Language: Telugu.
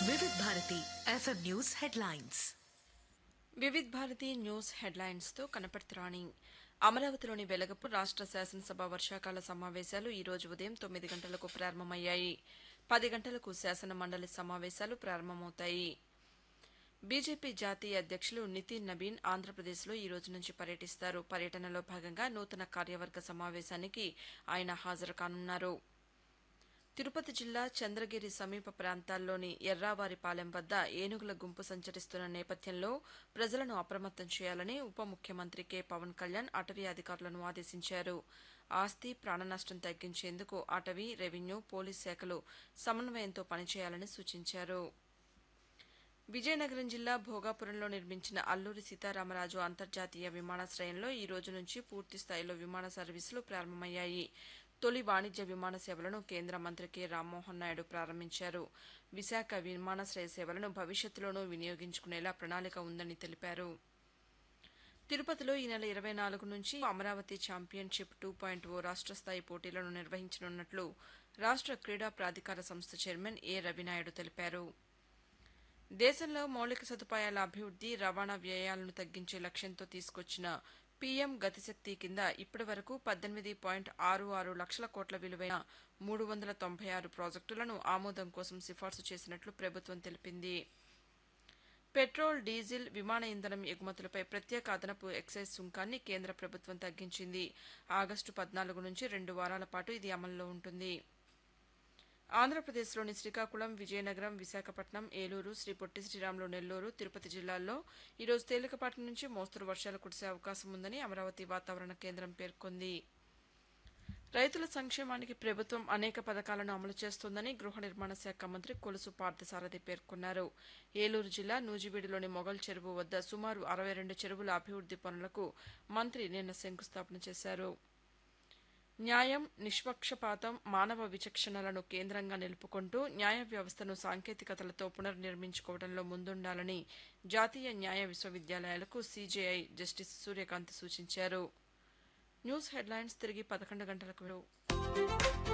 వివిధ Bharati FM news headlines Vividh Bharati news హెడ్లైన్స్తో కనపడుతురాణి అమరావతిలోని వెలగపు రాష్ట్ర శాసనసభ వర్షాకాల సమావేశాలు ఈ రోజు ఉదయం తొమ్మిది గంటలకు ప్రారంభమయ్యాయి పది గంటలకు శాసన మండలి సమావేశాలు ప్రారంభమవుతాయి బీజేపీ జాతీయ అధ్యక్షులు నితిన్ నబీన్ ఆంధ్రప్రదేశ్లో ఈ రోజు నుంచి పర్యటిస్తారు పర్యటనలో భాగంగా నూతన కార్యవర్గ సమావేశానికి ఆయన హాజరు కానున్నారు తిరుపతి జిల్లా చంద్రగిరి సమీప ప్రాంతాల్లోని ఎర్రావారిపాలెం వద్ద ఏనుగుల గుంపు సంచరిస్తున్న నేపథ్యంలో ప్రజలను అప్రమత్తం చేయాలని ఉప ముఖ్యమంత్రి కె పవన్ కళ్యాణ్ అటవీ అధికారులను ఆదేశించారు ఆస్తి ప్రాణనష్టం తగ్గించేందుకు అటవీ రెవెన్యూ పోలీస్ శాఖలు సమన్వయంతో పనిచేయాలని సూచించారు విజయనగరం జిల్లా భోగాపురంలో నిర్మించిన అల్లూరి సీతారామరాజు అంతర్జాతీయ విమానాశ్రయంలో ఈ రోజు నుంచి పూర్తి స్థాయిలో విమాన సర్వీసులు ప్రారంభమయ్యాయి తొలి వాణిజ్య విమాన సేవలను కేంద్ర మంత్రి కె రామ్మోహన్ నాయుడు ప్రారంభించారు విశాఖ విమానాశ్రయ సేవలను భవిష్యత్తులోనూ వినియోగించుకునేలా ప్రణాళిక ఉందని తెలిపారు తిరుపతిలో ఈ నెల ఇరవై నాలుగు నుంచి Amaravati championship two point O రాష్ట్ర స్థాయి పోటీలను నిర్వహించనున్నట్లు రాష్ట్ర క్రీడా ప్రాధికార సంస్థ చైర్మన్ ఏ రవినాయుడు తెలిపారు దేశంలో మౌలిక సదుపాయాల అభివృద్ది రవాణా వ్యయాలను తగ్గించే లక్ష్యంతో తీసుకొచ్చిన పీఎం గతిశక్తి కింద ఇప్పటి వరకు పద్దెనిమిది పాయింట్ ఆరు ఆరు లక్షల కోట్ల విలువైన మూడు వందల తొంభై ఆరు ప్రాజెక్టులను ఆమోదం కోసం సిఫార్సు చేసినట్లు ప్రభుత్వం తెలిపింది పెట్రోల్ డీజిల్ విమాన ఇంధనం ఎగుమతులపై ప్రత్యేక అదనపు ఎక్సైజ్ సుంకాన్ని కేంద్ర ప్రభుత్వం తగ్గించింది ఆగస్టు పద్నాలుగు నుంచి రెండు వారాల పాటు ఇది అమల్లో ఉంటుంది ఆంధ్రప్రదేశ్లోని శ్రీకాకుళం విజయనగరం విశాఖపట్నం ఏలూరు శ్రీ పొట్టి శ్రీరాములు నెల్లూరు తిరుపతి జిల్లాల్లో ఈరోజు తేలికపాటి నుంచి మోస్తరు వర్షాలు కురిసే అవకాశం ఉందని అమరావతి వాతావరణ కేంద్రం పేర్కొంది రైతుల సంక్షేమానికి ప్రభుత్వం అనేక పథకాలను అమలు చేస్తోందని గృహ నిర్మాణ శాఖ మంత్రి కొలుసు పార్థసారథి పేర్కొన్నారు ఏలూరు జిల్లా నూజివీడులోని మొగల్ చెరువు వద్ద సుమారు అరవై రెండు చెరువుల అభివృద్ది పనులకు మంత్రి నిన్న శంకుస్థాపన చేశారు న్యాయం నిష్పక్షపాతం మానవ విచక్షణలను కేంద్రంగా నిలుపుకుంటూ న్యాయ వ్యవస్థను సాంకేతికతలతో పునర్నిర్మించుకోవడంలో ముందుండాలని జాతీయ న్యాయ విశ్వవిద్యాలయాలకు సీజేఐ జస్టిస్ సూర్యకాంత్ సూచించారు న్యూస్ హెడ్లైన్స్ తిరిగి పదకొండు గంటలకు